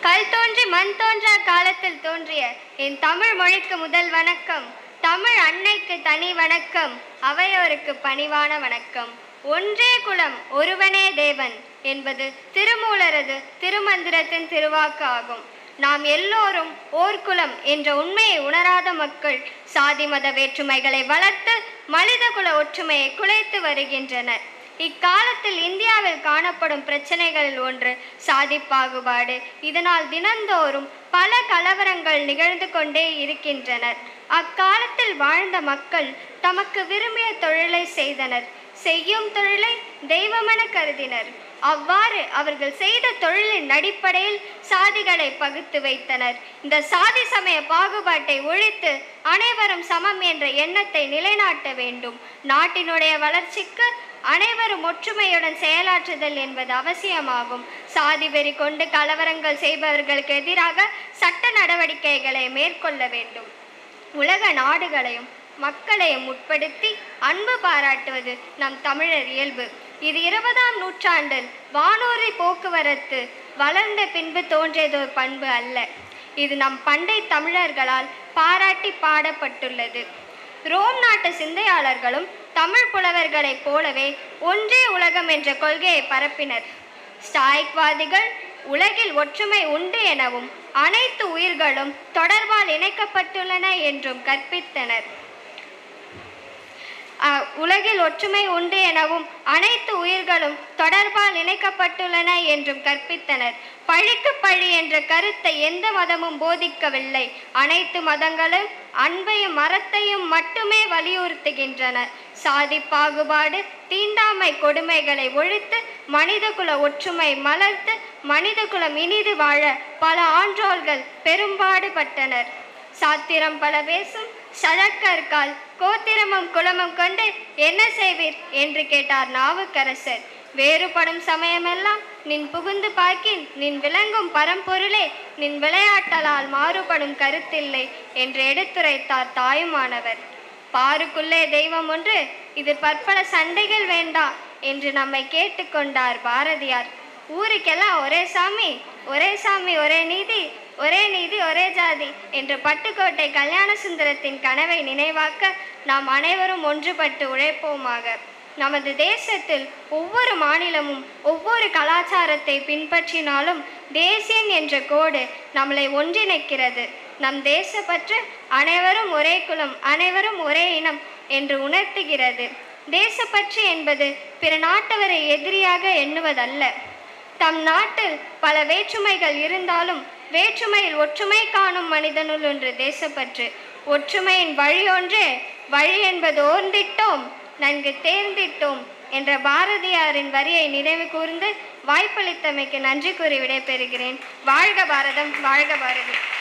கல் தோன்றி மண் தோன்றா காலத்தில் தோன்றிய என் தமிழ் மொழிக்கு முதல் வணக்கம் தமிழ் அன்னைக்கு தனி வணக்கம் அவையோருக்கு பணிவான வணக்கம் ஒன்றே குலம் ஒருவனே தேவன் என்பது திருமூலரது திருமந்திரத்தின் திருவாக்கு ஆகும் நாம் எல்லோரும் ஓர் குலம் என்ற உண்மையை உணராத மக்கள் சாதி மத வேற்றுமைகளை வளர்த்து மனித குல ஒற்றுமையை குலைத்து வருகின்றனர் இக்காலத்தில் இந்தியாவில் காணப்படும் பிரச்சனைகளில் ஒன்று சாதி பாகுபாடு இதனால் தினந்தோறும் பல கலவரங்கள் நிகழ்ந்து கொண்டே இருக்கின்றனர் அக்காலத்தில் வாழ்ந்த மக்கள் தமக்கு விரும்பிய தொழிலை செய்தனர் செய்யும் தொழிலை தெய்வமென கருதினர் அவ்வாறு அவர்கள் செய்த தொழிலின் அடிப்படையில் சாதிகளை பகுத்து வைத்தனர் இந்த சாதி சமய பாகுபாட்டை ஒழித்து அனைவரும் சமம் என்ற எண்ணத்தை நிலைநாட்ட வேண்டும் நாட்டினுடைய வளர்ச்சிக்கு அனைவரும் ஒற்றுமையுடன் செயலாற்றுதல் என்பது அவசியமாகும் சாதி வெறி கொண்டு கலவரங்கள் செய்பவர்களுக்கு எதிராக சட்ட நடவடிக்கைகளை மேற்கொள்ள வேண்டும் உலக நாடுகளையும் மக்களையும் உட்படுத்தி அன்பு பாராட்டுவது நம் தமிழர் இயல்பு இது இருபதாம் நூற்றாண்டில் வானூர்தி போக்குவரத்து வளர்ந்த பின்பு தோன்றியதொரு பண்பு அல்ல இது நம் பண்டை தமிழர்களால் பாராட்டி பாடப்பட்டுள்ளது ரோம் நாட்டு சிந்தையாளர்களும் தமிழ் புலவர்களைப் போலவே ஒன்றே உலகம் என்ற கொள்கையை பரப்பினர் ஸ்டாய்க்வாதிகள் உலகில் ஒற்றுமை உண்டு எனவும் அனைத்து உயிர்களும் தொடர்பால் இணைக்கப்பட்டுள்ளன என்றும் கற்பித்தனர் அஹ், உலகில் ஒற்றுமை உண்டு எனவும் அனைத்து உயிர்களும் தொடர்பால் இணைக்கப்பட்டுள்ளன என்றும் கற்பித்தனர் பழிக்கு பழி என்ற கருத்தை எந்த மதமும் போதிக்கவில்லை அனைத்து மதங்களும் அன்பையும் மரத்தையும் மட்டுமே வலியுறுத்துகின்றன சாதி பாகுபாடு தீண்டாமை கொடுமைகளை ஒழித்து மனிதகுல ஒற்றுமை மலர்த்து மனிதகுலம் இனிது வாழ பல ஆன்றோர்கள் பெரும்பாடுபட்டனர் சாத்திரம் பல பேசும் சழக்கற்கால் கோத்திரமும் குலமும் கொண்டு என்ன செய்வீர் என்று கேட்டார் நாவுக்கரசர் வேறுபடும் சமயமெல்லாம் நின் புகுந்து பார்க்கின் நின் விளங்கும் பரம்பொருளே நின் விளையாட்டலால் மாறுபடும் கருத்தில்லை என்று எடுத்துரைத்தார் தாயுமானவர் பாருக்குள்ளே தெய்வம் ஒன்று இது பற்பல சண்டைகள் வேண்டாம் என்று நம்மை கேட்டுக்கொண்டார் பாரதியார் ஊருக்கெல்லாம் ஒரே சாமி ஒரே சாமி ஒரே நீதி ஒரே நீதி ஒரே ஜாதி என்ற பட்டுக்கோட்டை கல்யாண சுந்தரத்தின் கனவை நினைவாக்க நாம் அனைவரும் ஒன்றுபட்டு உழைப்போமாக நமது தேசத்தில் ஒவ்வொரு மாநிலமும் ஒவ்வொரு கலாச்சாரத்தை பின்பற்றினாலும் தேசியன் என்ற கோடு நம்மளை ஒன்றிணைக்கிறது நம் தேசப்பற்று அனைவரும் ஒரே குலம் அனைவரும் ஒரே இனம் என்று உணர்த்துகிறது தேசப்பற்று என்பது பிற நாட்டவரை எதிரியாக எண்ணுவதல்ல தம் நாட்டில் பல வேற்றுமைகள் இருந்தாலும் வேற்றுமையில் ஒற்றுமை காணும் மனிதனுள் ஒன்று தேசப்பற்று ஒற்றுமையின் வழி ஒன்றே வழி என்பது ஓர்ந்திட்டோம் நன்கு தேர்ந்திட்டோம் என்ற பாரதியாரின் வரியை நினைவு கூர்ந்து வாய்ப்பளித்தமைக்கு நன்றி கூறி விடைபெறுகிறேன் வாழ்க பாரதம் வாழ்க பாரதி